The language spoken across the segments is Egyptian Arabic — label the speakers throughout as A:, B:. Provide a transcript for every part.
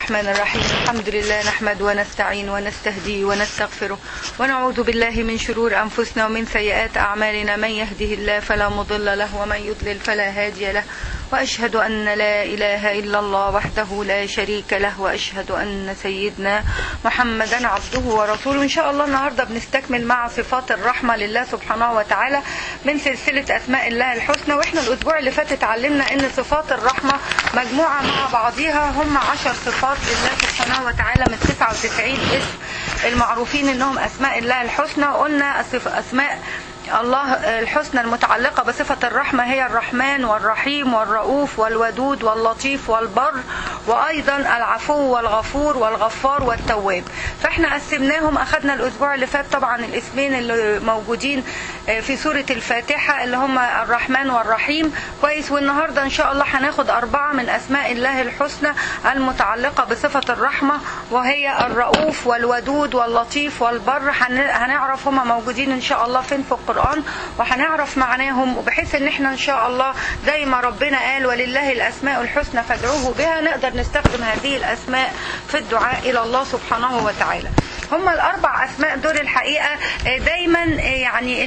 A: الرحمن الرحيم الحمد لله نحمد ونستعين ونستهدي ونستغفره ونعوذ بالله من شرور أنفسنا ومن سيئات أعمالنا من يهده الله فلا مضل له ومن يضلل فلا هادي له وأشهد أن لا إله إلا الله وحده لا شريك له وأشهد أن سيدنا محمدا عبده ورسوله إن شاء الله النهاردة بنستكمل مع صفات الرحمة لله سبحانه وتعالى من سلسلة أسماء الله الحسنى وإحنا الأسبوع اللي فات اتعلمنا أن صفات الرحمة مجموعة مع بعضها هم عشر صفات لله سبحانه وتعالى من 99 اسم المعروفين أنهم أسماء الله الحسنى وقلنا أسماء الله الحسنى المتعلقة بصفة الرحمة هي الرحمن والرحيم والرؤوف والودود واللطيف والبر وأيضا العفو والغفور والغفار والتواب فاحنا قسمناهم أخذنا الأسبوع اللي فات طبعا الاسمين اللي موجودين في سورة الفاتحة اللي هم الرحمن والرحيم كويس والنهاردة إن شاء الله هناخد أربعة من أسماء الله الحسنى المتعلقة بصفة الرحمة وهي الرؤوف والودود واللطيف والبر هنعرف هم موجودين إن شاء الله فين في القرآن القرآن وهنعرف معناهم وبحيث ان احنا ان شاء الله زي ما ربنا قال ولله الاسماء الحسنى فادعوه بها نقدر نستخدم هذه الاسماء في الدعاء الى الله سبحانه وتعالى هم الاربع اسماء دول الحقيقه دايما يعني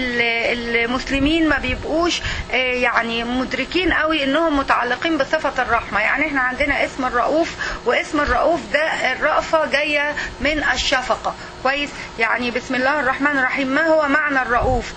A: المسلمين ما بيبقوش يعني مدركين قوي انهم متعلقين بصفه الرحمه يعني احنا عندنا اسم الرؤوف واسم الرؤوف ده الرأفه جايه من الشفقه كويس يعني بسم الله الرحمن الرحيم ما هو معنى الرؤوف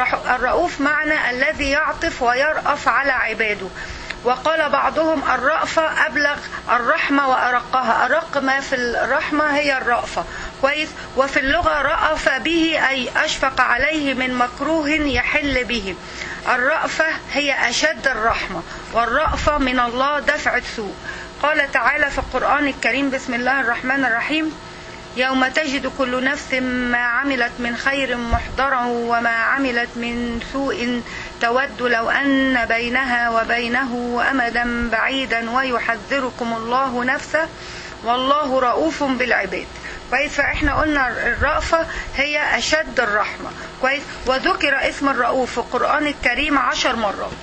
A: الرؤوف معنى الذي يعطف ويرأف على عباده وقال بعضهم الرأفة أبلغ الرحمة وأرقها أرق ما في الرحمة هي الرأفة كويس وفي اللغة رأف به أي أشفق عليه من مكروه يحل به الرأفة هي أشد الرحمة والرأفة من الله دفع سوء قال تعالى في القرآن الكريم بسم الله الرحمن الرحيم يوم تجد كل نفس ما عملت من خير محضرا وما عملت من سوء تود لو أن بينها وبينه أمدا بعيدا ويحذركم الله نفسه والله رؤوف بالعباد كويس فاحنا قلنا الرأفة هي أشد الرحمة كويس وذكر اسم الرؤوف في القرآن الكريم عشر مرات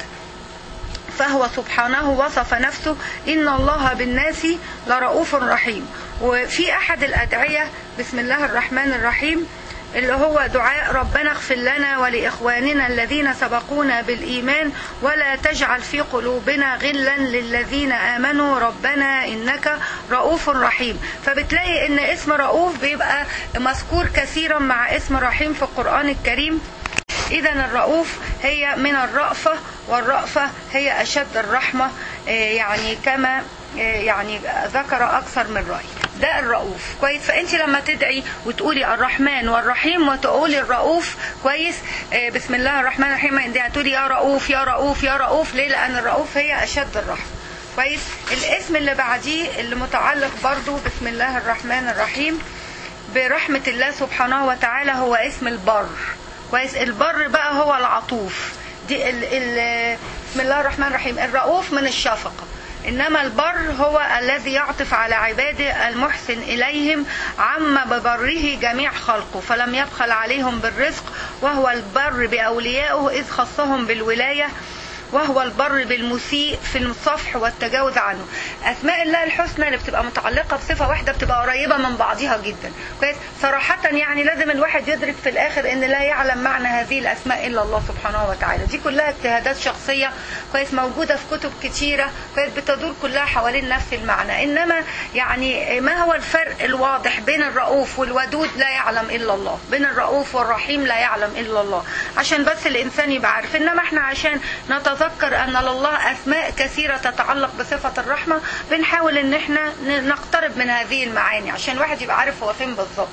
A: فهو سبحانه وصف نفسه إن الله بالناس لرؤوف رحيم وفي أحد الأدعية بسم الله الرحمن الرحيم اللي هو دعاء ربنا اغفر لنا ولإخواننا الذين سبقونا بالإيمان ولا تجعل في قلوبنا غلا للذين آمنوا ربنا إنك رؤوف رحيم فبتلاقي إن اسم رؤوف بيبقى مذكور كثيرا مع اسم رحيم في القرآن الكريم إذا الرؤوف هي من الرأفة والرأفة هي أشد الرحمة يعني كما يعني ذكر أكثر من رأي ده الرؤوف كويس فانت لما تدعي وتقولي الرحمن والرحيم وتقولي الرؤوف كويس بسم الله الرحمن الرحيم انت هتقولي يا رؤوف يا رؤوف يا رؤوف ليه لان الرؤوف هي اشد الرحمه كويس الاسم اللي بعديه اللي متعلق برضو بسم الله الرحمن الرحيم برحمه الله سبحانه وتعالى هو اسم البر كويس البر بقى هو العطوف دي ال ال بسم الله الرحمن الرحيم الرؤوف من الشفقه إنما البر هو الذي يعطف على عباده المحسن إليهم عم ببره جميع خلقه فلم يبخل عليهم بالرزق وهو البر بأوليائه إذ خصهم بالولاية وهو البر بالمسيء في الصفح والتجاوز عنه اسماء الله الحسنى اللي بتبقى متعلقه بصفه واحده بتبقى قريبه من بعضها جدا كويس صراحه يعني لازم الواحد يدرك في الاخر ان لا يعلم معنى هذه الاسماء الا الله سبحانه وتعالى دي كلها اجتهادات شخصيه كويس موجوده في كتب كتيره كويس بتدور كلها حوالين نفس المعنى انما يعني ما هو الفرق الواضح بين الرؤوف والودود لا يعلم الا الله بين الرؤوف والرحيم لا يعلم الا الله عشان بس الانسان يبقى عارف انما احنا عشان نتذكر نتذكر ان لله اسماء كثيره تتعلق بصفه الرحمه بنحاول ان احنا نقترب من هذه المعاني عشان الواحد يبقى عارف هو فين بالظبط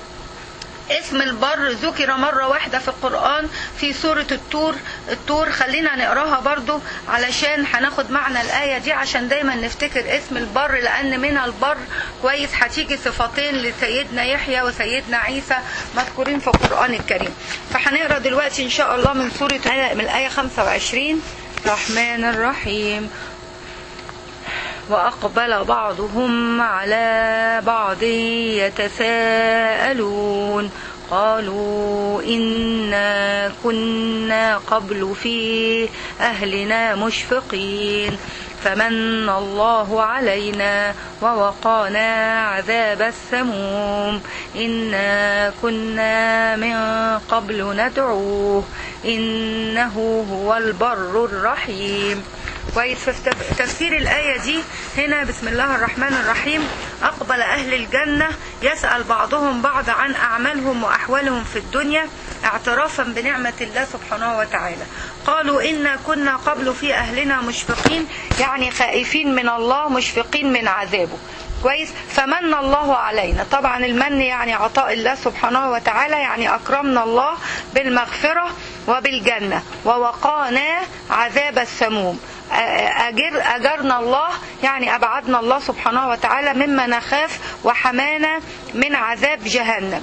A: اسم البر ذكر مرة واحدة في القرآن في سورة التور التور خلينا نقراها برضو علشان هناخد معنى الآية دي عشان دايما نفتكر اسم البر لأن من البر كويس هتيجي صفتين لسيدنا يحيى وسيدنا عيسى مذكورين في القرآن الكريم فهنقرا دلوقتي إن شاء الله من سورة من الآية 25 الرحمن الرحيم وأقبل بعضهم على بعض يتساءلون قالوا إنا كنا قبل في أهلنا مشفقين فمن الله علينا ووقانا عذاب السموم إنا كنا من قبل ندعوه إنه هو البر الرحيم كويس في تفسير الآية دي هنا بسم الله الرحمن الرحيم أقبل أهل الجنة يسأل بعضهم بعض عن أعمالهم وأحوالهم في الدنيا اعترافا بنعمة الله سبحانه وتعالى قالوا إنا كنا قبل في أهلنا مشفقين يعني خائفين من الله مشفقين من عذابه كويس فمن الله علينا طبعا المن يعني عطاء الله سبحانه وتعالى يعني أكرمنا الله بالمغفرة وبالجنة ووقانا عذاب السموم أجر أجرنا الله يعني أبعدنا الله سبحانه وتعالى مما نخاف وحمانا من عذاب جهنم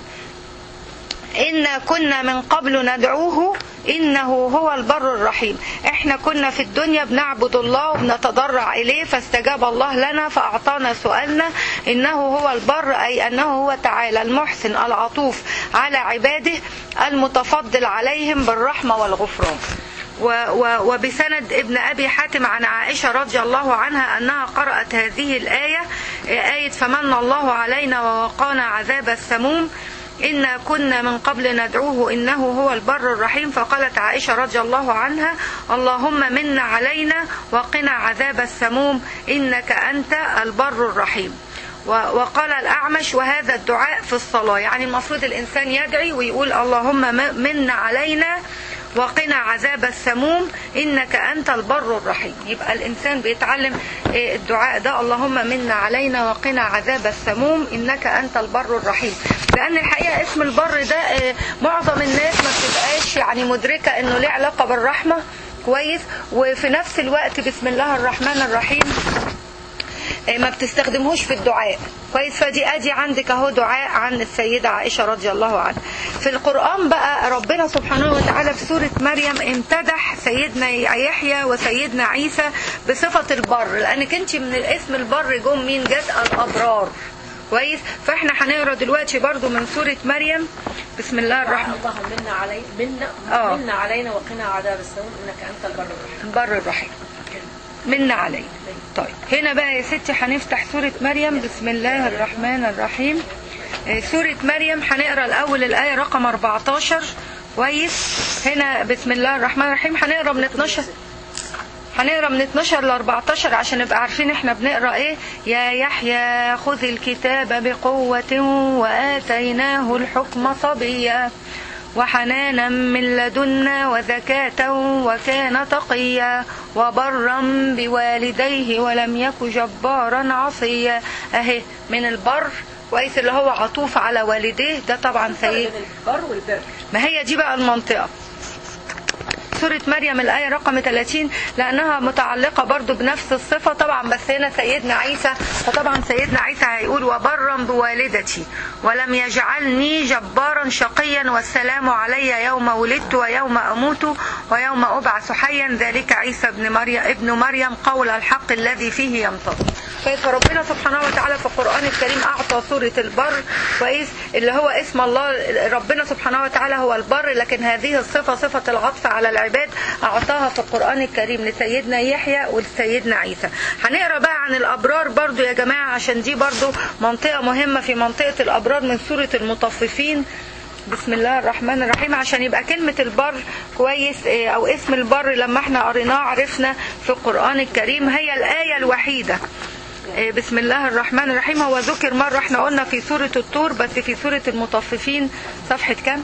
A: إنا كنا من قبل ندعوه إنه هو البر الرحيم إحنا كنا في الدنيا بنعبد الله وبنتضرع إليه فاستجاب الله لنا فأعطانا سؤالنا إنه هو البر أي أنه هو تعالى المحسن العطوف على عباده المتفضل عليهم بالرحمة والغفران و و وبسند ابن أبي حاتم عن عائشة رضي الله عنها أنها قرأت هذه الآية آية فمن الله علينا ووقانا عذاب السموم إنا كنا من قبل ندعوه إنه هو البر الرحيم فقالت عائشة رضي الله عنها اللهم من علينا وقنا عذاب السموم إنك أنت البر الرحيم وقال الأعمش وهذا الدعاء في الصلاة يعني المفروض الإنسان يدعي ويقول اللهم من علينا وقنا عذاب السموم إنك أنت البر الرحيم يبقى الإنسان بيتعلم الدعاء ده اللهم منا علينا وقنا عذاب السموم إنك أنت البر الرحيم لأن الحقيقة اسم البر ده معظم الناس ما بتبقاش يعني مدركة إنه ليه علاقة بالرحمة كويس وفي نفس الوقت بسم الله الرحمن الرحيم ما بتستخدمهوش في الدعاء كويس فدي ادي عندك اهو دعاء عن السيدة عائشة رضي الله عنها في القرآن بقى ربنا سبحانه وتعالى في سورة مريم امتدح سيدنا يحيى وسيدنا عيسى بصفة البر لانك انت من الاسم البر جم مين جت الابرار كويس فاحنا هنقرا دلوقتي برضو من سورة مريم بسم الله الرحمن
B: اللهم منا علي منا
A: آه.
B: منا علينا وقنا عذاب السموم انك انت البر الرحيم
A: البر الرحيم منا علينا طيب هنا بقى يا ستي هنفتح سورة مريم بسم الله الرحمن الرحيم آه، سورة مريم هنقرا الأول الآية رقم 14 كويس هنا بسم الله الرحمن الرحيم هنقرا من 12 هنقرا من 12 ل 14 عشان نبقى عارفين احنا بنقرا ايه يا يحيى خذ الكتاب بقوة وآتيناه الحكم صبيا وحنانا من لدنا وزكاة وكان تقيا وبرا بوالديه ولم يك جبارا عصيا اهي من البر كويس اللي هو عطوف على والديه ده طبعا سيد
B: بين البر والبر
A: ما هي دي بقى المنطقة سورة مريم الآية رقم 30 لأنها متعلقة برضو بنفس الصفة طبعا بس هنا سيدنا عيسى فطبعا سيدنا عيسى هيقول وبرا بوالدتي ولم يجعلني جبارا شقيا والسلام علي يوم ولدت ويوم أموت ويوم أبعث حيا ذلك عيسى ابن مريم ابن مريم قول الحق الذي فيه ينطق فربنا سبحانه وتعالى في القرآن الكريم أعطى سورة البر كويس اللي هو اسم الله ربنا سبحانه وتعالى هو البر لكن هذه الصفة صفة العطف على العباد أعطاها في القرآن الكريم لسيدنا يحيى ولسيدنا عيسى هنقرا بقى عن الأبرار برضو يا جماعة عشان دي برضو منطقة مهمة في منطقة الأبرار من سورة المطففين بسم الله الرحمن الرحيم عشان يبقى كلمة البر كويس إيه، أو اسم البر لما احنا قريناه عرفنا في القرآن الكريم هي الآية الوحيدة إيه، بسم الله الرحمن الرحيم هو ذكر مرة احنا قلنا في سورة الطور بس في سورة المطففين صفحة كام؟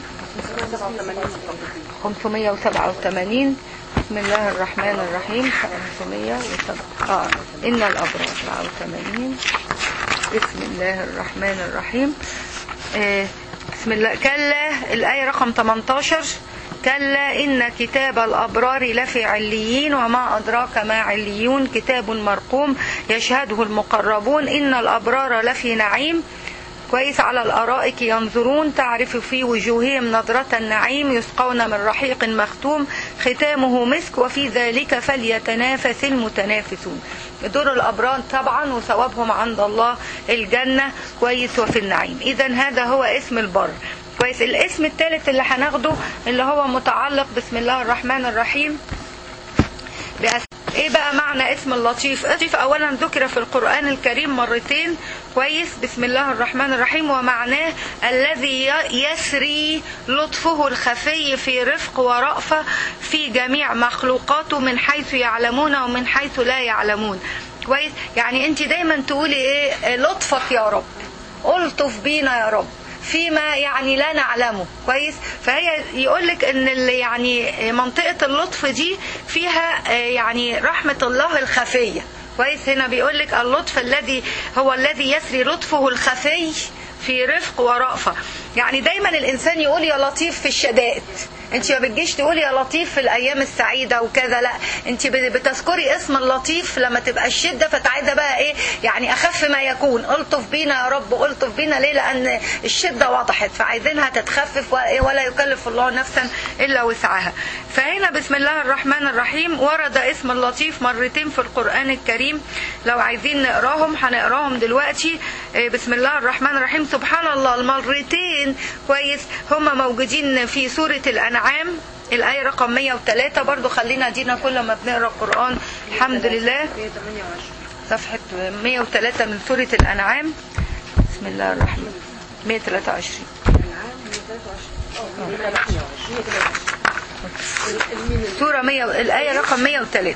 A: 587 بسم الله الرحمن الرحيم 507 اه إن الأبرار 87 بسم الله الرحمن الرحيم آه بسم الله كلا الآية رقم 18 كلا إن كتاب الأبرار لفي عليين وما أدراك ما عليون كتاب مرقوم يشهده المقربون إن الأبرار لفي نعيم كويس على الأرائك ينظرون تعرف في وجوههم نظرة النعيم يسقون من رحيق مختوم ختامه مسك وفي ذلك فليتنافس المتنافسون دور الأبرار طبعا وثوابهم عند الله الجنة كويس وفي النعيم إذا هذا هو اسم البر كويس الاسم الثالث اللي هناخده اللي هو متعلق بسم الله الرحمن الرحيم بأس... ايه بقى معنى اسم اللطيف اللطيف اولا ذكر في القرآن الكريم مرتين كويس بسم الله الرحمن الرحيم ومعناه الذي ي- يسري لطفه الخفي في رفق ورأفة في جميع مخلوقاته من حيث يعلمون ومن حيث لا يعلمون كويس يعني انت دايما تقولي ايه لطفك يا رب الطف بينا يا رب فيما يعني لا نعلمه كويس فهي يقول لك ان ال- يعني منطقه اللطف دي فيها آه، يعني رحمه الله الخفيه كويس هنا بيقول لك اللطف الذي هو الذي يسري لطفه الخفي في رفق ورأفة يعني دايما الانسان يقول يا لطيف في الشدائد انت ما بتجيش تقولي يا لطيف في الايام السعيده وكذا لا انت بتذكري اسم اللطيف لما تبقى الشده فتعايزه بقى ايه يعني اخف ما يكون الطف بينا يا رب الطف بينا ليه لان الشده وضحت فعايزينها تتخفف و- ولا يكلف الله نفسا الا وسعها فهنا بسم الله الرحمن الرحيم ورد اسم اللطيف مرتين في القران الكريم لو عايزين نقراهم هنقراهم دلوقتي إيه، بسم الله الرحمن الرحيم سبحان الله المرتين كويس هم موجودين في سوره الانعام الآية رقم 103 برضو خلينا دينا كل ما بنقرأ القرآن الحمد لله
B: 128
A: صفحة 103 من سورة الأنعام بسم الله الرحمن 123 سورة 100 الآية رقم 103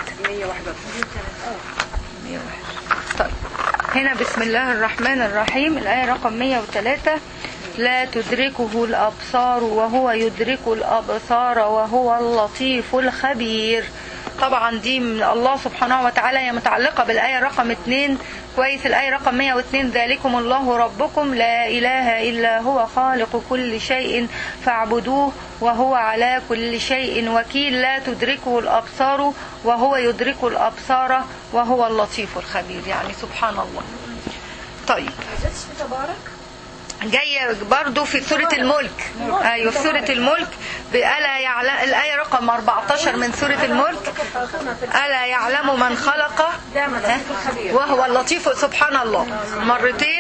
A: طيب هنا بسم الله الرحمن الرحيم الآية رقم 103 لا تدركه الأبصار وهو يدرك الأبصار وهو اللطيف الخبير طبعا دي من الله سبحانه وتعالى هي متعلقة بالآية رقم 2 كويس الآية رقم 102 ذلكم الله ربكم لا إله إلا هو خالق كل شيء فاعبدوه وهو على كل شيء وكيل لا تدركه الأبصار وهو يدرك الأبصار وهو اللطيف الخبير يعني سبحان الله طيب
B: جاتش في تبارك
A: جاية برضو في سورة الملك أيوة في سورة الملك بألا يعلم الآية رقم 14 من سورة الملك ألا يعلم من خلق ها؟ وهو اللطيف سبحان الله مرتين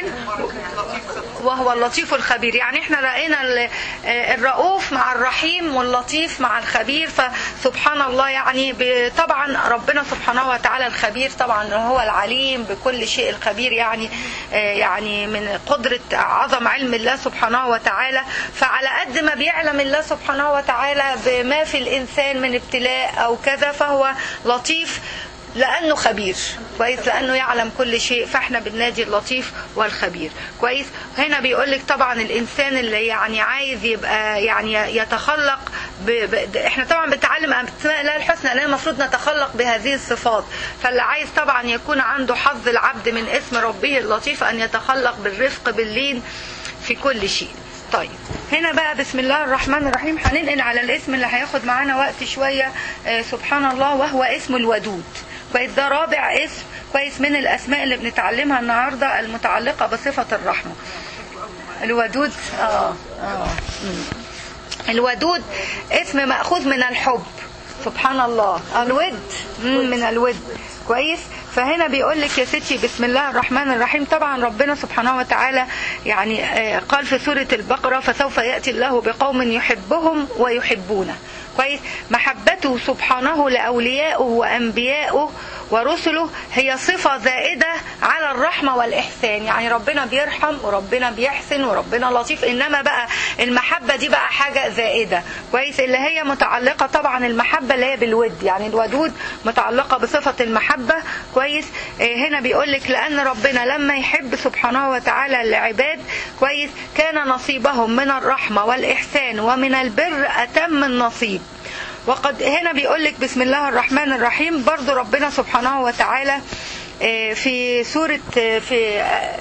A: وهو اللطيف الخبير يعني احنا رأينا ال- الرؤوف مع الرحيم واللطيف مع الخبير فسبحان الله يعني ب- طبعا ربنا سبحانه وتعالى الخبير طبعا هو العليم بكل شيء الخبير يعني آه، يعني من قدرة عظم علم الله سبحانه وتعالى فعلى قد ما بيعلم الله سبحانه وتعالى بما في الإنسان من ابتلاء أو كذا فهو لطيف لانه خبير كويس لانه يعلم كل شيء فاحنا بننادي اللطيف والخبير كويس هنا بيقول لك طبعا الانسان اللي يعني عايز يبقى يعني يتخلق ب... ب... احنا طبعا بنتعلم اسماء الله الحسنى لان المفروض نتخلق بهذه الصفات فاللي عايز طبعا يكون عنده حظ العبد من اسم ربه اللطيف ان يتخلق بالرفق باللين في كل شيء طيب هنا بقى بسم الله الرحمن الرحيم هننقل على الاسم اللي هياخد معانا وقت شوية آه، سبحان الله وهو اسم الودود كويس ده رابع اسم كويس من الاسماء اللي بنتعلمها النهارده المتعلقة بصفة الرحمة الودود اه اه مم. الودود اسم مأخوذ من الحب سبحان الله الود مم، من الود كويس فهنا بيقول لك يا ستي بسم الله الرحمن الرحيم طبعا ربنا سبحانه وتعالى يعني آه، قال في سورة البقرة فسوف يأتي الله بقوم يحبهم ويحبونه كويس محبته سبحانه لأوليائه وأنبيائه ورسله هي صفة زائدة على الرحمة والإحسان يعني ربنا بيرحم وربنا بيحسن وربنا لطيف إنما بقى المحبة دي بقى حاجة زائدة كويس اللي هي متعلقة طبعا المحبة اللي هي بالود يعني الودود متعلقة بصفة المحبة كويس آه، هنا بيقول لك لأن ربنا لما يحب سبحانه وتعالى العباد كويس كان نصيبهم من الرحمة والإحسان ومن البر أتم النصيب وقد هنا بيقول لك بسم الله الرحمن الرحيم برضو ربنا سبحانه وتعالى آه، في سورة آه، في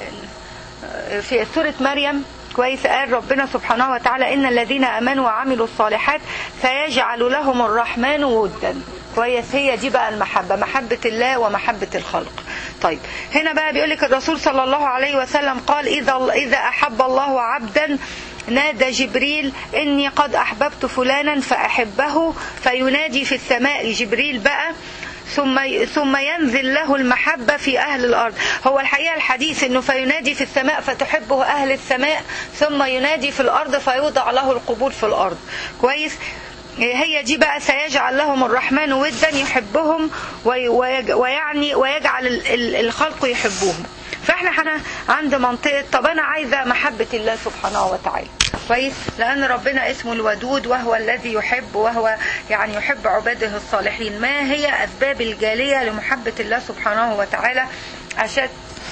A: آه، في سورة مريم كويس قال ربنا سبحانه وتعالى إن الذين آمنوا وعملوا الصالحات سيجعل لهم الرحمن ودا كويس هي دي بقى المحبة محبة الله ومحبة الخلق طيب هنا بقى بيقول لك الرسول صلى الله عليه وسلم قال إذا إذا أحب الله عبدا نادى جبريل إني قد أحببت فلانا فأحبه فينادي في السماء جبريل بقى ثم ثم ينزل له المحبة في أهل الأرض هو الحقيقة الحديث أنه فينادي في السماء فتحبه أهل السماء ثم ينادي في الأرض فيوضع له القبول في الأرض كويس هي دي بقى سيجعل لهم الرحمن ودا يحبهم وي- ويج- ويعني ويجعل ال- ال- الخلق يحبوهم فاحنا حنا عند منطقة طب انا عايزة محبة الله سبحانه وتعالى كويس لان ربنا اسمه الودود وهو الذي يحب وهو يعني يحب عباده الصالحين ما هي اسباب الجالية لمحبة الله سبحانه وتعالى عشان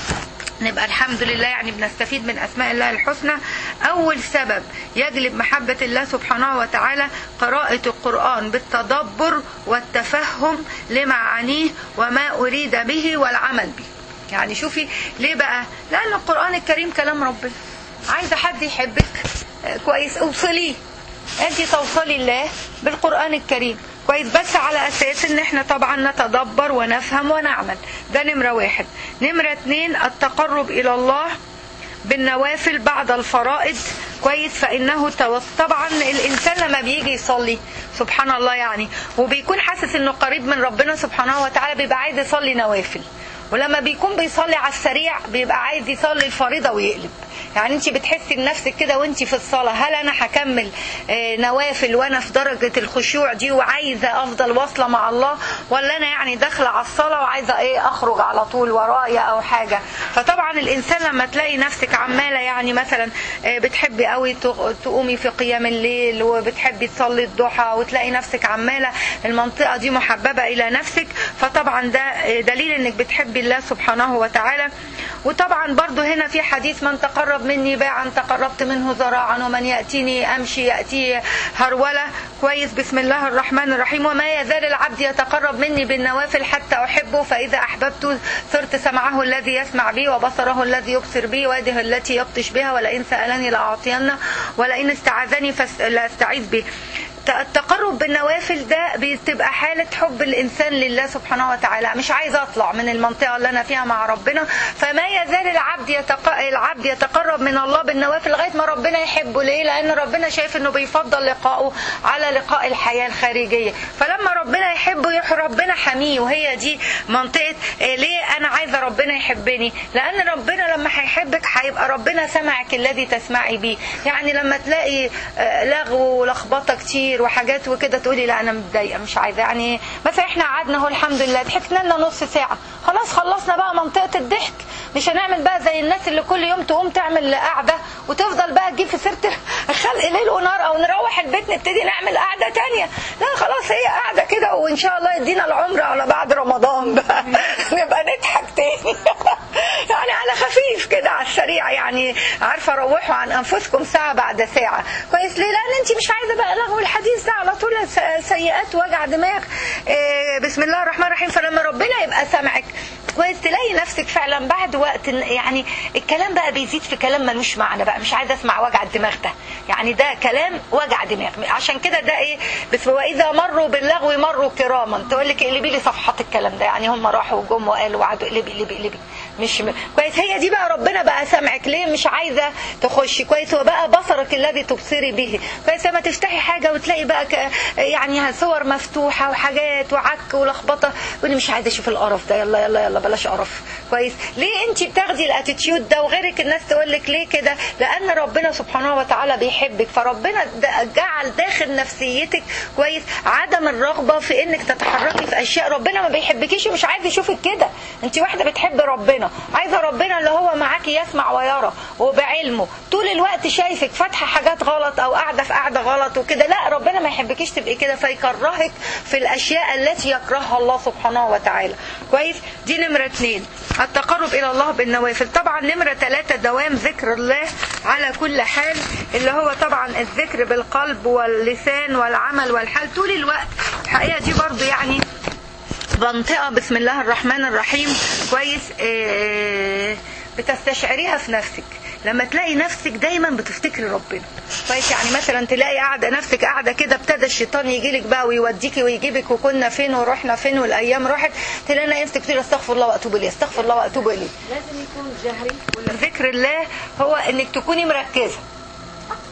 A: نبقى الحمد لله يعني بنستفيد من أسماء الله الحسنى أول سبب يجلب محبة الله سبحانه وتعالى قراءة القرآن بالتدبر والتفهم لمعانيه وما أريد به والعمل به يعني شوفي ليه بقى لأن القرآن الكريم كلام ربنا عايزة حد يحبك آه، كويس اوصليه انت توصلي الله بالقرآن الكريم كويس بس على اساس ان احنا طبعا نتدبر ونفهم ونعمل ده نمرة واحد نمرة اتنين التقرب الى الله بالنوافل بعد الفرائض كويس فانه توس طبعا الانسان لما بيجي يصلي سبحان الله يعني وبيكون حاسس انه قريب من ربنا سبحانه وتعالى بيبقى عايز يصلي نوافل ولما بيكون بيصلي على السريع بيبقى عايز يصلي الفريضه ويقلب يعني انت بتحسي بنفسك كده وانت في الصلاه هل انا هكمل آه، نوافل وانا في درجه الخشوع دي وعايزه افضل واصله مع الله ولا انا يعني داخله على الصلاه وعايزه ايه اخرج على طول ورايا او حاجه فطبعا الانسان لما تلاقي نفسك عماله يعني مثلا آه، بتحبي قوي تغ- تقومي في قيام الليل وبتحبي تصلي الضحى وتلاقي نفسك عماله المنطقه دي محببه الى نفسك فطبعا ده آه، دليل انك بتحبي الله سبحانه وتعالى وطبعا برضو هنا في حديث من تقرب مني باعا تقربت منه ذراعا ومن يأتيني أمشي يأتي هرولة كويس بسم الله الرحمن الرحيم وما يزال العبد يتقرب مني بالنوافل حتى أحبه فإذا أحببته صرت سمعه الذي يسمع به وبصره الذي يبصر به ويده التي يبطش بها ولئن سألني لأعطينه ولئن استعاذني فاس- لأستعيذ به التقرب بالنوافل ده بتبقى حالة حب الإنسان لله سبحانه وتعالى مش عايز أطلع من المنطقة اللي أنا فيها مع ربنا فما يزال العبد يتق... العبد يتقرب من الله بالنوافل لغاية ما ربنا يحبه ليه لأن ربنا شايف إنه بيفضل لقائه على لقاء الحياة الخارجية فلما ربنا يحبه يح ربنا حميه وهي دي منطقة إيه ليه أنا عايزة ربنا يحبني لأن ربنا لما هيحبك هيبقى ربنا سمعك الذي تسمعي بيه يعني لما تلاقي آه، لغو ولخبطة كتير وحاجات وكده تقولي لا أنا متضايقة مش عايزة يعني مثلا احنا قعدنا اهو الحمد لله ضحكنا لنا نص ساعة خلاص خلصنا بقى منطقة الضحك مش هنعمل بقى زي الناس اللي كل يوم تقوم تعمل قعدة وتفضل بقى تجيب في سيرة الخلق ليل ونهار أو نروح البيت نبتدي نعمل قعدة تانية لا خلاص هي قعدة كده وإن شاء الله يدينا العمر على بعد رمضان بقى نبقى نضحك تاني يعني على خفيف كده على السريع يعني عارفة روحوا عن أنفسكم ساعة بعد ساعة كويس ليه لأن أنت مش عايزة بقى لغو الحديث ده على طول س- سيئات وجع دماغ إيه، بسم الله الرحمن الرحيم فلما ربنا يبقى سامعك كويس تلاقي نفسك فعلا بعد وقت إن- يعني الكلام بقى بيزيد في كلام ملوش معنى بقى مش عايزه اسمع وجع الدماغ ده يعني ده كلام وجع دماغ عشان كده ده ايه بس واذا مروا باللغو مروا كراما تقول لك اقلبي لي صفحات الكلام ده يعني هم راحوا وجم وقالوا وقعدوا اقلبي اقلبي اقلبي مش م... كويس هي دي بقى ربنا بقى سامعك ليه مش عايزه تخشي كويس هو بقى بصرك الذي تبصري به كويس لما تفتحي حاجه وتلاقي بقى ك... يعني صور مفتوحه وحاجات وعك ولخبطه تقولي مش عايزه اشوف القرف ده يلا يلا يلا بلاش قرف كويس ليه انت بتاخدي الاتيتيود ده وغيرك الناس تقول لك ليه كده لان ربنا سبحانه وتعالى بيحبك فربنا د- جعل داخل نفسيتك كويس عدم الرغبه في انك تتحركي في اشياء ربنا ما بيحبكيش ومش عايز يشوفك كده انت واحده بتحب ربنا عايزه ربنا اللي هو معاكي يسمع ويرى وبعلمه طول الوقت شايفك فاتحه حاجات غلط او قاعده في قاعده غلط وكده لا ربنا ما يحبكيش تبقي كده فيكرهك في الاشياء التي يكرهها الله سبحانه وتعالى كويس دي نمره اتنين التقرب الى الله بالنوافل طبعا نمره ثلاثه دوام ذكر الله على كل حال اللي هو طبعا الذكر بالقلب واللسان والعمل والحال طول الوقت الحقيقه دي برضو يعني منطقة بسم الله الرحمن الرحيم كويس آه، بتستشعريها في نفسك لما تلاقي نفسك دايما بتفتكري ربنا كويس يعني مثلا تلاقي قاعده نفسك قاعده كده ابتدى الشيطان يجي لك بقى ويوديكي ويجيبك وكنا فين ورحنا فين والايام راحت تلاقي نفسك تقولي استغفر الله واتوب اليه استغفر الله واتوب اليه
B: لازم يكون جهري ولا
A: ذكر الله هو انك تكوني مركزه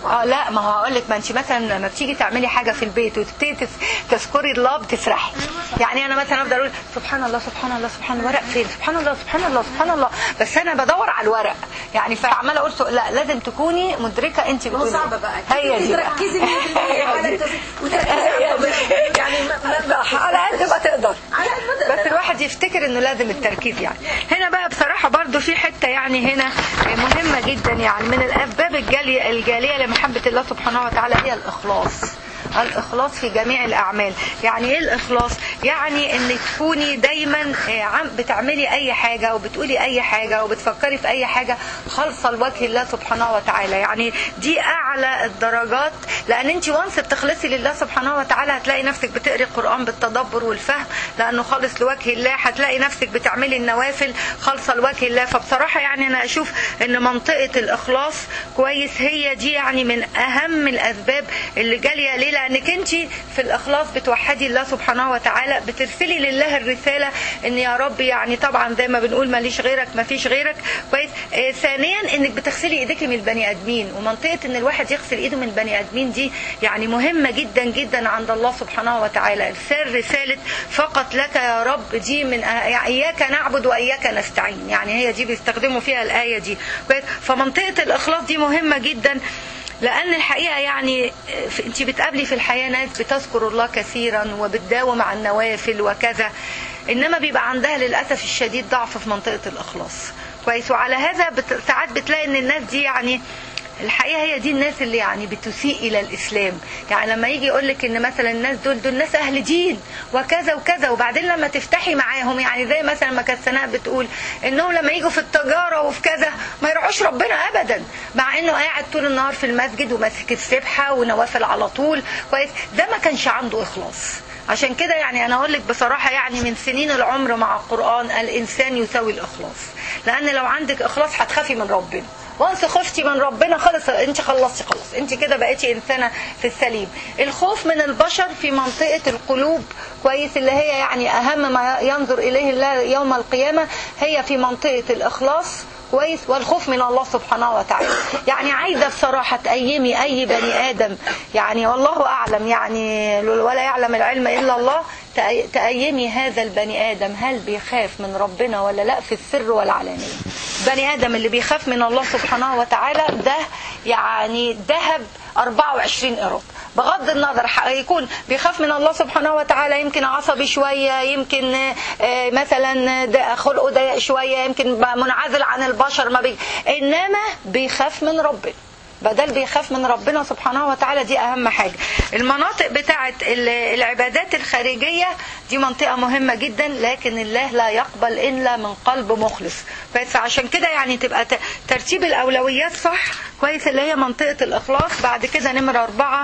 A: اه لا ما هو هقول لك ما انت مثلا لما بتيجي تعملي حاجه في البيت وتبتدي تس- تذكري الله بتسرحي يعني انا مثلا افضل اقول سبحان الله سبحان الله سبحان الله الورق فين سبحان الله سبحان الله سبحان الله بس انا بدور على الورق يعني فعماله اقول سو- لا لازم تكوني مدركه انت
B: ما هو
A: بتقولي
B: صعبة بقى
A: هي دي بقى.
B: تركزي 100% على التز- وتركزي على الطبيعة. يعني ما ما
A: صح على قد ما تقدر
B: على قد ما تقدر.
A: بس الواحد يفتكر انه لازم التركيز يعني هنا بقى بصراحه برضو في حته يعني هنا مهمه جدا يعني من الاسباب الجاليه الجاليه لمحبه الله سبحانه وتعالى هي الاخلاص الاخلاص في جميع الاعمال يعني ايه الاخلاص يعني ان تكوني دايما آه، عم بتعملي اي حاجه وبتقولي اي حاجه وبتفكري في اي حاجه خالصه لوجه الله سبحانه وتعالى يعني دي اعلى الدرجات لان انت وانس بتخلصي لله سبحانه وتعالى هتلاقي نفسك بتقري القران بالتدبر والفهم لانه خالص لوجه الله هتلاقي نفسك بتعملي النوافل خالصه لوجه الله فبصراحه يعني انا اشوف ان منطقه الاخلاص كويس هي دي يعني من اهم الاسباب اللي جاليه ليه لانك انت في الاخلاص بتوحدي الله سبحانه وتعالى بترسلي لله الرساله ان يا رب يعني طبعا زي ما بنقول ماليش غيرك ما فيش غيرك كويس آه ثانيا انك بتغسلي ايديك من البني ادمين ومنطقه ان الواحد يغسل ايده من البني ادمين دي يعني مهمه جدا جدا عند الله سبحانه وتعالى ارسال رساله فقط لك يا رب دي من آه يعني اياك نعبد واياك نستعين يعني هي دي بيستخدموا فيها الايه دي كويس فمنطقه الاخلاص دي مهمه جدا لان الحقيقه يعني انت بتقابلي في الحياه ناس بتذكر الله كثيرا وبتداوم على النوافل وكذا انما بيبقى عندها للاسف الشديد ضعف في منطقه الاخلاص كويس وعلى هذا بت... ساعات بتلاقي ان الناس دي يعني الحقيقه هي دي الناس اللي يعني بتسيء الى الاسلام يعني لما يجي يقول لك ان مثلا الناس دول دول ناس اهل دين وكذا وكذا وبعدين لما تفتحي معاهم يعني زي مثلا ما كانت سناء بتقول انهم لما يجوا في التجاره وفي كذا ما يروحوش ربنا ابدا مع انه قاعد طول النهار في المسجد وماسك السبحه ونوافل على طول كويس ده ما كانش عنده اخلاص عشان كده يعني انا اقول لك بصراحه يعني من سنين العمر مع القران الانسان يساوي الاخلاص لان لو عندك اخلاص هتخافي من ربنا وانس خفتي من ربنا خلص انت خلصتي خلاص انت كده بقيتي انسانه في السليم الخوف من البشر في منطقه القلوب كويس اللي هي يعني اهم ما ينظر اليه الله يوم القيامه هي في منطقه الاخلاص كويس والخوف من الله سبحانه وتعالى يعني عايزه بصراحه تأيمي اي بني ادم يعني والله اعلم يعني ولا يعلم العلم الا الله تأيمي هذا البني ادم هل بيخاف من ربنا ولا لا في السر والعلانيه بني ادم اللي بيخاف من الله سبحانه وتعالى ده يعني ذهب 24 قيراط بغض النظر يكون بيخاف من الله سبحانه وتعالى يمكن عصبي شوية يمكن مثلا خلقه ضيق شوية يمكن منعزل عن البشر ما بي... إنما بيخاف من ربنا بدل بيخاف من ربنا سبحانه وتعالى دي اهم حاجة المناطق بتاعة العبادات الخارجية دي منطقة مهمة جدا لكن الله لا يقبل الا من قلب مخلص بس عشان كده يعني تبقى ترتيب الاولويات صح كويس اللي هي منطقة الاخلاص بعد كده نمرة اربعة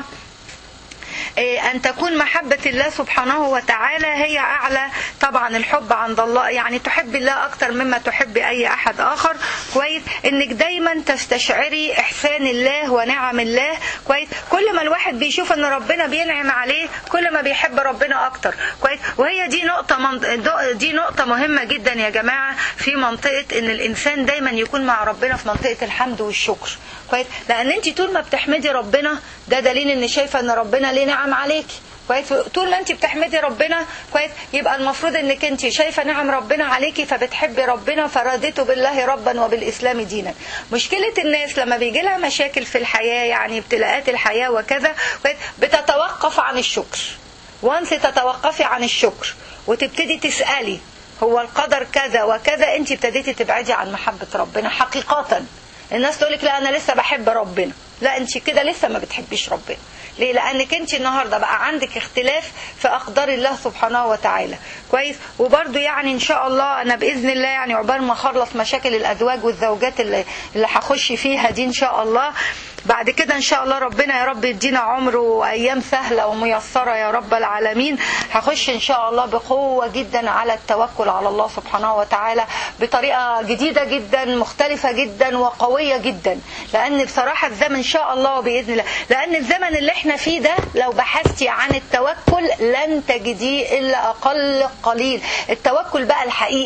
A: أن تكون محبة الله سبحانه وتعالى هي أعلى طبعا الحب عند الله يعني تحب الله أكتر مما تحب أي أحد آخر كويس إنك دايما تستشعري إحسان الله ونعم الله كويس كل ما الواحد بيشوف إن ربنا بينعم عليه كل ما بيحب ربنا أكتر كويس وهي دي نقطة من دي نقطة مهمة جدا يا جماعة في منطقة إن الإنسان دايما يكون مع ربنا في منطقة الحمد والشكر كويس لأن أنت طول ما بتحمدي ربنا ده دليل إن شايفة إن ربنا ليه نعم عليكي كويس طول ما انت بتحمدي ربنا كويس يبقى المفروض انك انت شايفه نعم ربنا عليكي فبتحبي ربنا فرضيته بالله ربا وبالاسلام دينا مشكله الناس لما بيجي لها مشاكل في الحياه يعني ابتلاءات الحياه وكذا كويس بتتوقف عن الشكر وانس تتوقفي عن الشكر وتبتدي تسالي هو القدر كذا وكذا انت ابتديتي تبعدي عن محبه ربنا حقيقه الناس تقول لك لا انا لسه بحب ربنا لا انت كده لسه ما بتحبيش ربنا ليه لانك انت النهارده بقى عندك اختلاف في اقدار الله سبحانه وتعالى كويس وبرده يعني ان شاء الله انا باذن الله يعني عقبال ما اخلص مشاكل الازواج والزوجات اللي اللي هخش فيها دي ان شاء الله بعد كده ان شاء الله ربنا يا رب يدينا عمر وايام سهله وميسره يا رب العالمين هخش ان شاء الله بقوه جدا على التوكل على الله سبحانه وتعالى بطريقه جديده جدا مختلفه جدا وقويه جدا لان بصراحه الزمن ان شاء الله باذن الله لان الزمن اللي احنا فيه ده لو بحثتي عن التوكل لن تجديه الا اقل قليل التوكل بقى الحقيقي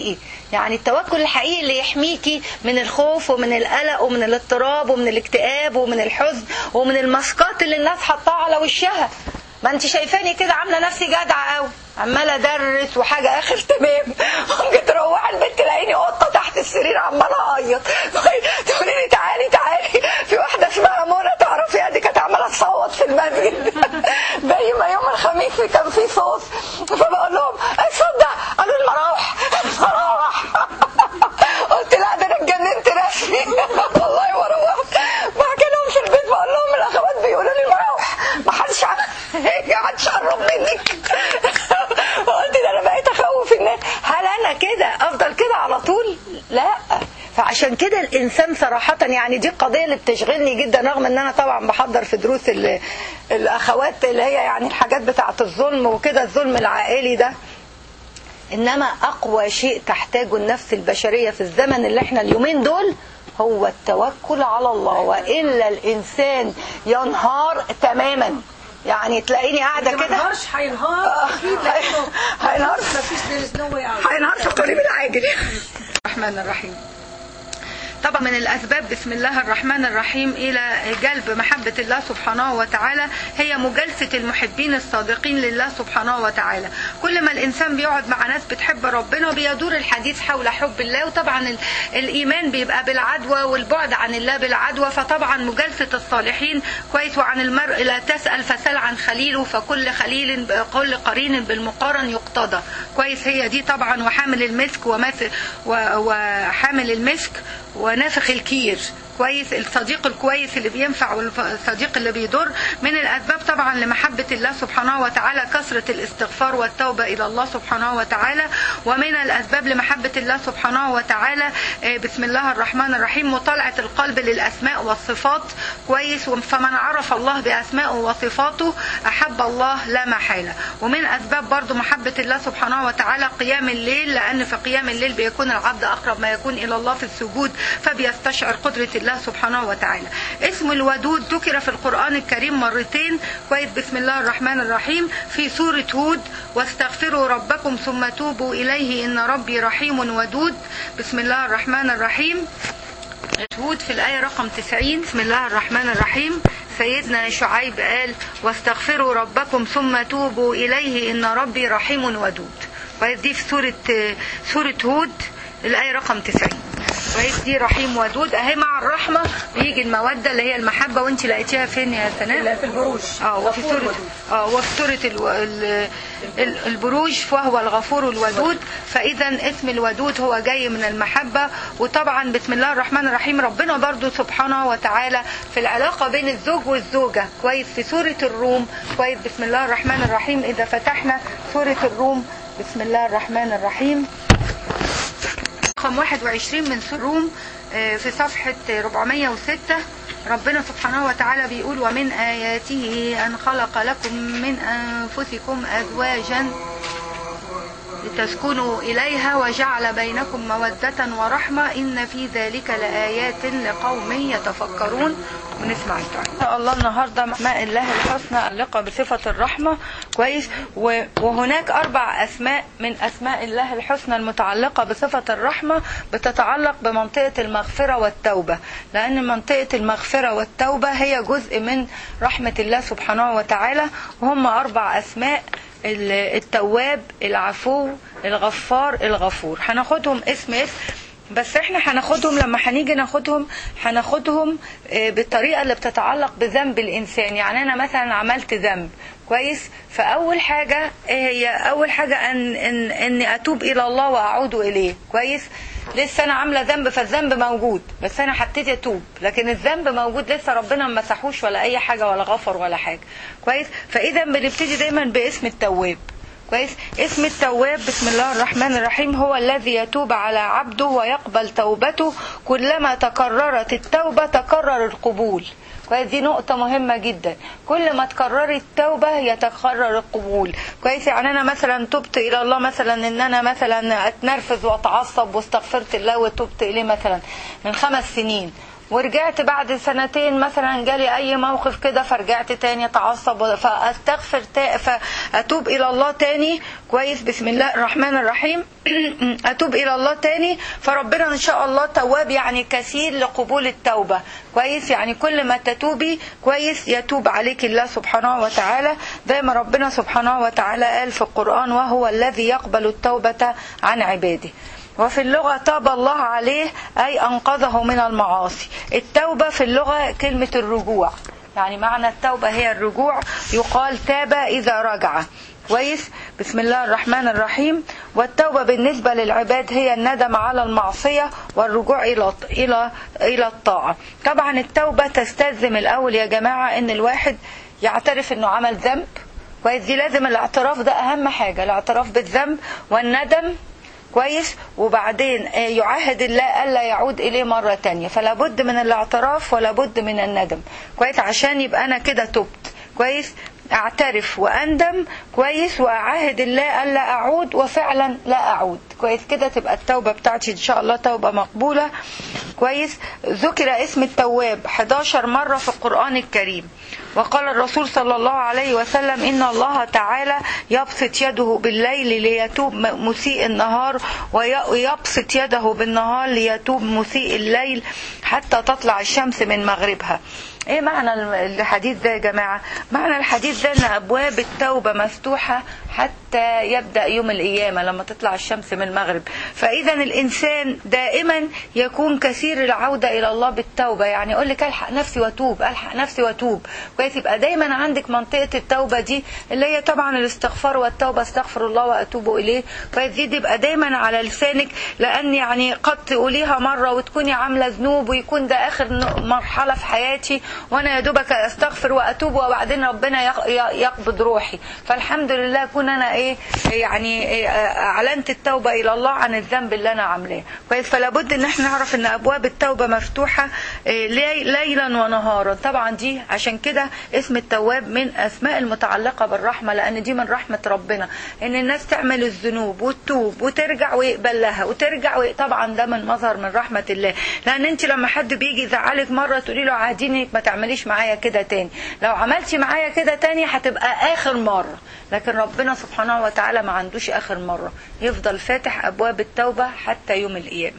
A: يعني التوكل الحقيقي اللي يحميكي من الخوف ومن القلق ومن الاضطراب ومن الاكتئاب ومن الحزن ومن الماسكات اللي الناس حطاها على وشها ما انت شايفاني كده عامله نفسي جدعه قوي عماله ادرس وحاجه اخر تمام ممكن تروح البيت تلاقيني قطه تحت السرير عماله اعيط تقولي لي تعالي تعالي في واحده اسمها منى تعرفيها دي كانت عماله تصوت في المسجد باقي ما يوم الخميس كان في صوت فبقول لهم اتصدق قالوا لي المراوح المراوح قلت لا ده انا اتجننت رسمي والله وروحت بحكي لهم في البيت بقول لهم الاخوات بيقولوا لي المراوح ما حدش ما حدش قرب منك قلت ده انا بقيت اخوف الناس هل انا كده افضل كده على طول لا فعشان كده الانسان صراحه يعني دي القضيه اللي بتشغلني جدا رغم ان انا طبعا بحضر في دروس ال- الاخوات اللي هي يعني الحاجات بتاعه الظلم وكده الظلم العائلي ده انما اقوى شيء تحتاجه النفس البشريه في الزمن اللي احنا اليومين دول هو التوكل على الله والا الانسان ينهار تماما يعني تلاقيني قاعده
B: ما
A: كده
B: ينهارش هينهار اكيد لانه
A: هينهار
B: مفيش there is no way out
A: هينهار في القريب العاجل الرحمن الرحيم طبعا من الأسباب بسم الله الرحمن الرحيم إلى جلب محبة الله سبحانه وتعالى هي مجالسة المحبين الصادقين لله سبحانه وتعالى كل ما الإنسان بيقعد مع ناس بتحب ربنا بيدور الحديث حول حب الله وطبعا ال- الإيمان بيبقى بالعدوى والبعد عن الله بالعدوى فطبعا مجالسة الصالحين كويس وعن المرء لا تسأل فسل عن خليله فكل خليل كل قرين بالمقارن يقتضى كويس هي دي طبعا وحامل المسك وماس و- وحامل المسك ونافخ الكير كويس الصديق الكويس اللي بينفع والصديق اللي بيضر من الاسباب طبعا لمحبه الله سبحانه وتعالى كثره الاستغفار والتوبه الى الله سبحانه وتعالى ومن الاسباب لمحبه الله سبحانه وتعالى آه، بسم الله الرحمن الرحيم مطالعه القلب للاسماء والصفات كويس فمن عرف الله باسمائه وصفاته احب الله لا محاله ومن اسباب برضو محبه الله سبحانه وتعالى قيام الليل لان في قيام الليل بيكون العبد اقرب ما يكون الى الله في السجود فبيستشعر قدره الله سبحانه وتعالى اسم الودود ذكر في القران الكريم مرتين كويس بسم الله الرحمن الرحيم في سوره هود واستغفروا ربكم ثم توبوا اليه ان ربي رحيم ودود بسم الله الرحمن الرحيم هود في الآية رقم 90 بسم الله الرحمن الرحيم سيدنا شعيب قال واستغفروا ربكم ثم توبوا إليه إن ربي رحيم ودود كويس دي في سورة سورة هود الآية رقم 90 كويس دي رحيم ودود أهي مع الرحمة بيجي المودة اللي هي المحبة وأنت لقيتيها فين يا سناء؟
B: لا في البروج
A: اه وفي
B: غفور
A: سورة
B: ودود.
A: اه وفي سورة الو... ال... ال- البروج فهو الغفور الودود فإذا اسم الودود هو جاي من المحبة وطبعا بسم الله الرحمن الرحيم ربنا برضو سبحانه وتعالى في العلاقة بين الزوج والزوجة كويس في سورة الروم كويس بسم الله الرحمن الرحيم إذا فتحنا سورة الروم بسم الله الرحمن الرحيم رقم 21 من سورة الروم آه، في صفحة 406 ربنا سبحانه وتعالى بيقول ومن آياته أن خلق لكم من أنفسكم أزواجا لتسكنوا إليها وجعل بينكم مودة ورحمة إن في ذلك لآيات لقوم يتفكرون ونسمع الدعاء إن شاء الله النهاردة أسماء الله الحسنى اللقى بصفة الرحمة كويس و- وهناك أربع أسماء من أسماء الله الحسنى المتعلقة بصفة الرحمة بتتعلق بمنطقة المغفرة والتوبة لأن منطقة المغفرة والتوبة هي جزء من رحمة الله سبحانه وتعالى وهم أربع أسماء ال- التواب العفو الغفار الغفور هناخدهم اسم اسم بس احنا هناخدهم لما هنيجي ناخدهم هناخدهم آه، بالطريقه اللي بتتعلق بذنب الانسان يعني انا مثلا عملت ذنب كويس فاول حاجه ايه هي اول حاجه ان ان اني اتوب الى الله واعود اليه كويس لسه انا عامله ذنب فالذنب موجود بس انا هبتدي اتوب لكن الذنب موجود لسه ربنا ما مسحوش ولا اي حاجه ولا غفر ولا حاجه كويس فاذا بنبتدي دايما باسم التواب كويس اسم التواب بسم الله الرحمن الرحيم هو الذي يتوب على عبده ويقبل توبته كلما تكررت التوبة تكرر القبول كويس دي نقطة مهمة جدا كل ما تكرري التوبة يتكرر القبول كويس يعني أنا مثلا تبت إلى الله مثلا إن أنا مثلا أتنرفز وأتعصب واستغفرت الله وتبت إليه مثلا من خمس سنين ورجعت بعد سنتين مثلا جالي اي موقف كده فرجعت تاني اتعصب فاستغفر تا فاتوب الى الله تاني كويس بسم الله الرحمن الرحيم اتوب الى الله تاني فربنا ان شاء الله تواب يعني كثير لقبول التوبه كويس يعني كل ما تتوبي كويس يتوب عليك الله سبحانه وتعالى زي ما ربنا سبحانه وتعالى قال في القران وهو الذي يقبل التوبه عن عباده وفي اللغة تاب الله عليه أي أنقذه من المعاصي التوبة في اللغة كلمة الرجوع يعني معنى التوبة هي الرجوع يقال تاب إذا رجع كويس بسم الله الرحمن الرحيم والتوبة بالنسبة للعباد هي الندم على المعصية والرجوع إلى إلى إلى الطاعة طبعا التوبة تستلزم الأول يا جماعة إن الواحد يعترف إنه عمل ذنب كويس دي لازم الاعتراف ده أهم حاجة الاعتراف بالذنب والندم كويس وبعدين يعاهد الله ألا يعود إليه مرة تانية فلا بد من الاعتراف ولا بد من الندم كويس عشان يبقى أنا كده تبت كويس اعترف واندم كويس واعاهد الله الا اعود وفعلا لا اعود كويس كده تبقى التوبه بتاعتي ان شاء الله توبه مقبوله كويس ذكر اسم التواب 11 مره في القران الكريم وقال الرسول صلى الله عليه وسلم ان الله تعالى يبسط يده بالليل ليتوب مسيء النهار ويبسط يده بالنهار ليتوب مسيء الليل حتى تطلع الشمس من مغربها ايه معنى الحديث ده يا جماعة معنى الحديث ده ان ابواب التوبة مفتوحة حتى يبدأ يوم القيامة لما تطلع الشمس من المغرب فاذا الانسان دائما يكون كثير العودة الى الله بالتوبة يعني يقول لك الحق نفسي واتوب الحق نفسي واتوب كويس يبقى دايما عندك منطقة التوبة دي اللي هي طبعا الاستغفار والتوبة استغفر الله واتوب اليه كويس دي تبقى دايما على لسانك لان يعني قد تقوليها مرة وتكوني عاملة ذنوب ويكون ده اخر مرحلة في حياتي وانا يا دوبك استغفر واتوب وبعدين ربنا يقبض روحي فالحمد لله كون انا ايه يعني إيه اعلنت التوبه الى الله عن الذنب اللي انا عاملاه كويس فلا بد ان احنا نعرف ان ابواب التوبه مفتوحه إيه ليلا ونهارا طبعا دي عشان كده اسم التواب من اسماء المتعلقه بالرحمه لان دي من رحمه ربنا ان الناس تعمل الذنوب وتتوب وترجع ويقبل لها وترجع وي... طبعا ده من مظهر من رحمه الله لان انت لما حد بيجي يزعلك مره تقولي له عاديني ما تعمليش معايا كده تاني لو عملتي معايا كده تاني هتبقى اخر مرة لكن ربنا سبحانه وتعالى ما عندوش اخر مرة يفضل فاتح ابواب التوبة حتى يوم القيامة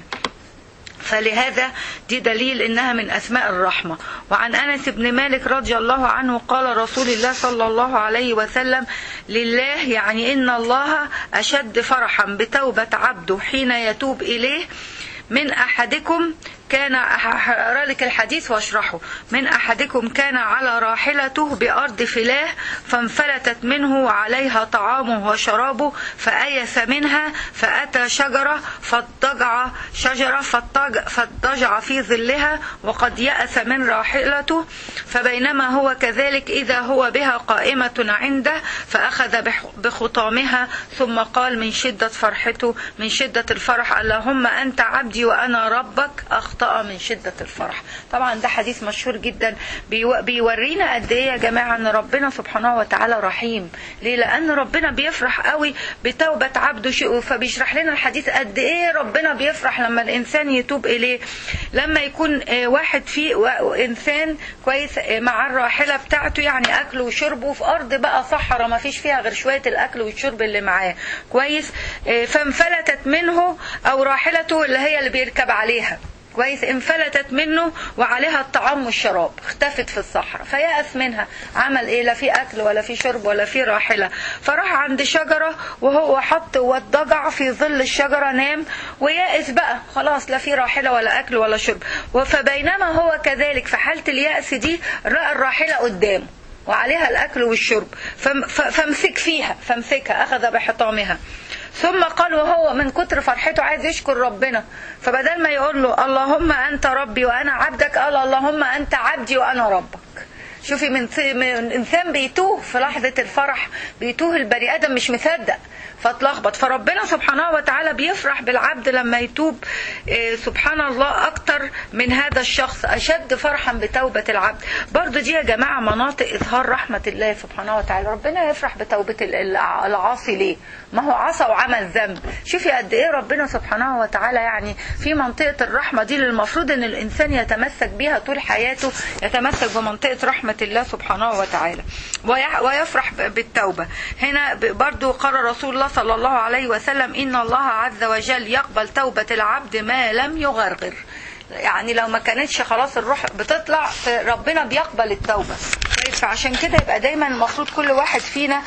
A: فلهذا دي دليل انها من اسماء الرحمه وعن انس بن مالك رضي الله عنه قال رسول الله صلى الله عليه وسلم لله يعني ان الله اشد فرحا بتوبه عبده حين يتوب اليه من احدكم كان هقرا لك الحديث واشرحه من احدكم كان على راحلته بارض فلاه فانفلتت منه وعليها طعامه وشرابه فايس منها فاتى شجره فاضطجع شجره فاضطجع في ظلها وقد يأس من راحلته فبينما هو كذلك اذا هو بها قائمه عنده فاخذ بخطامها ثم قال من شده فرحته من شده الفرح اللهم انت عبدي وانا ربك اخطأ أخطأ من شدة الفرح طبعا ده حديث مشهور جدا بيورينا قد ايه يا جماعة ان ربنا سبحانه وتعالى رحيم ليه لان ربنا بيفرح قوي بتوبة عبده فبيشرح لنا الحديث قد ايه ربنا بيفرح لما الانسان يتوب اليه لما يكون واحد فيه انسان كويس مع الراحلة بتاعته يعني اكله وشربه في ارض بقى صحراء ما فيش فيها غير شوية الاكل والشرب اللي معاه كويس فانفلتت منه او راحلته اللي هي اللي بيركب عليها كويس انفلتت منه وعليها الطعام والشراب اختفت في الصحراء فيأس منها عمل ايه لا في اكل ولا في شرب ولا في راحله فراح عند شجره وهو حط والضجع في ظل الشجره نام ويأس بقى خلاص لا في راحله ولا اكل ولا شرب فبينما هو كذلك في حاله اليأس دي رأى الراحله قدامه وعليها الاكل والشرب فامسك فيها فامسكها اخذ بحطامها ثم قال وهو من كتر فرحته عايز يشكر ربنا فبدل ما يقول له اللهم انت ربي وانا عبدك قال اللهم انت عبدي وانا ربك شوفي من, من انسان بيتوه في لحظه الفرح بيتوه البني ادم مش مصدق فاتلخبط فربنا سبحانه وتعالى بيفرح بالعبد لما يتوب إيه سبحان الله اكتر من هذا الشخص اشد فرحا بتوبه العبد برضو دي يا جماعه مناطق اظهار رحمه الله سبحانه وتعالى ربنا يفرح بتوبه العاصي ليه ما هو عصى وعمل ذنب شوفي قد ايه ربنا سبحانه وتعالى يعني في منطقه الرحمه دي اللي المفروض ان الانسان يتمسك بيها طول حياته يتمسك بمنطقه رحمه الله سبحانه وتعالى ويفرح بالتوبه هنا برضو قال رسول الله صلى الله عليه وسلم ان الله عز وجل يقبل توبه العبد ما لم يغرغر يعني لو ما كانتش خلاص الروح بتطلع ربنا بيقبل التوبه فعشان كده يبقى دايما المفروض كل واحد فينا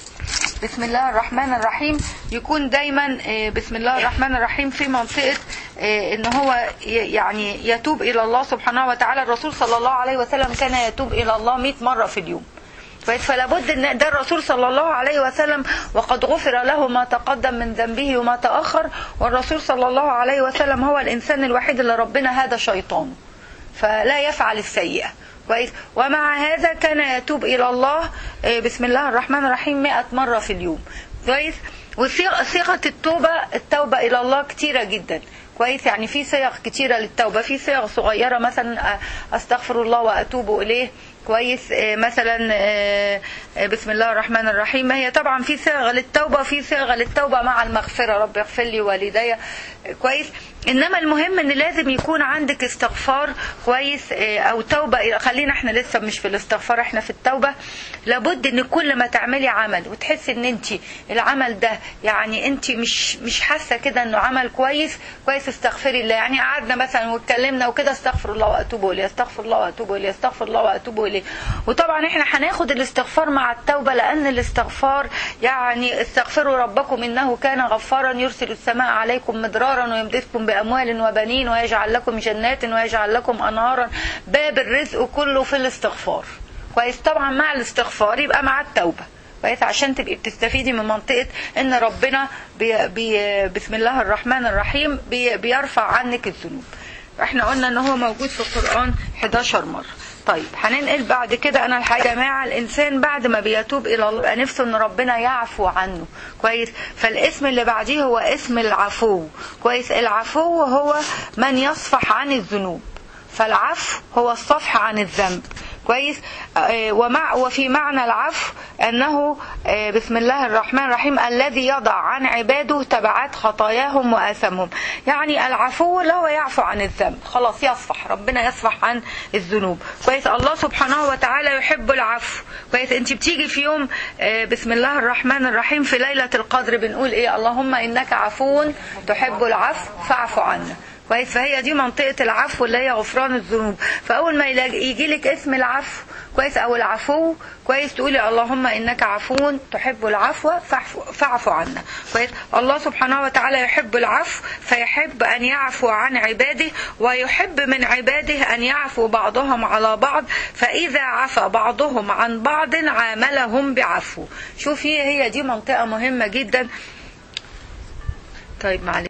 A: بسم الله الرحمن الرحيم يكون دايما بسم الله الرحمن الرحيم في منطقة ان هو يعني يتوب الى الله سبحانه وتعالى الرسول صلى الله عليه وسلم كان يتوب الى الله 100 مرة في اليوم فلا بد ان ده الرسول صلى الله عليه وسلم وقد غفر له ما تقدم من ذنبه وما تاخر والرسول صلى الله عليه وسلم هو الانسان الوحيد اللي ربنا هذا شيطانه فلا يفعل السيئه كويس ومع هذا كان يتوب الى الله بسم الله الرحمن الرحيم 100 مره في اليوم كويس وصيغه التوبه التوبه الى الله كتيره جدا كويس يعني في صيغ كتيره للتوبه في صيغ صغيره مثلا استغفر الله واتوب اليه كويس مثلا بسم الله الرحمن الرحيم هي طبعا في صيغه للتوبه وفي صيغه للتوبه مع المغفره رب اغفر لي والدي كويس انما المهم ان لازم يكون عندك استغفار كويس او توبه خلينا احنا لسه مش في الاستغفار احنا في التوبه لابد ان كل ما تعملي عمل وتحسي ان انت العمل ده يعني انت مش مش حاسه كده انه عمل كويس كويس استغفري الله يعني قعدنا مثلا واتكلمنا وكده استغفر الله واتوب اليه استغفر الله واتوب اليه استغفر الله واتوب اليه وطبعا احنا هناخد الاستغفار مع التوبه لان الاستغفار يعني استغفروا ربكم انه كان غفارا يرسل السماء عليكم مدرارا ويمددكم بأموال وبنين ويجعل لكم جنات ويجعل لكم أنهارا باب الرزق كله في الاستغفار كويس طبعا مع الاستغفار يبقى مع التوبة كويس عشان تبقي بتستفيدي من منطقة ان ربنا بي بي بسم الله الرحمن الرحيم بي بيرفع عنك الذنوب احنا قلنا ان هو موجود في القرآن 11 مرة طيب هننقل بعد كده انا الحقيقه يا جماعه الانسان بعد ما بيتوب الى الله يبقى نفسه ان ربنا يعفو عنه كويس فالاسم اللي بعديه هو اسم العفو كويس العفو هو من يصفح عن الذنوب فالعفو هو الصفح عن الذنب كويس آه ومع وفي معنى العفو انه آه بسم الله الرحمن الرحيم الذي يضع عن عباده تبعات خطاياهم واثامهم يعني العفو اللي هو يعفو عن الذنب خلاص يصفح ربنا يصفح عن الذنوب كويس الله سبحانه وتعالى يحب العفو كويس انت بتيجي في يوم آه بسم الله الرحمن الرحيم في ليله القدر بنقول ايه اللهم انك عفو تحب العفو فاعف عنا كويس فهي دي منطقة العفو اللي هي غفران الذنوب فأول ما يجي لك اسم العفو كويس أو العفو كويس تقولي اللهم إنك عفو تحب العفو فاعف عنا كويس الله سبحانه وتعالى يحب العفو فيحب أن يعفو عن عباده ويحب من عباده أن يعفو بعضهم على بعض فإذا عفى بعضهم عن بعض عاملهم بعفو شوفي هي دي منطقة مهمة جدا طيب معلش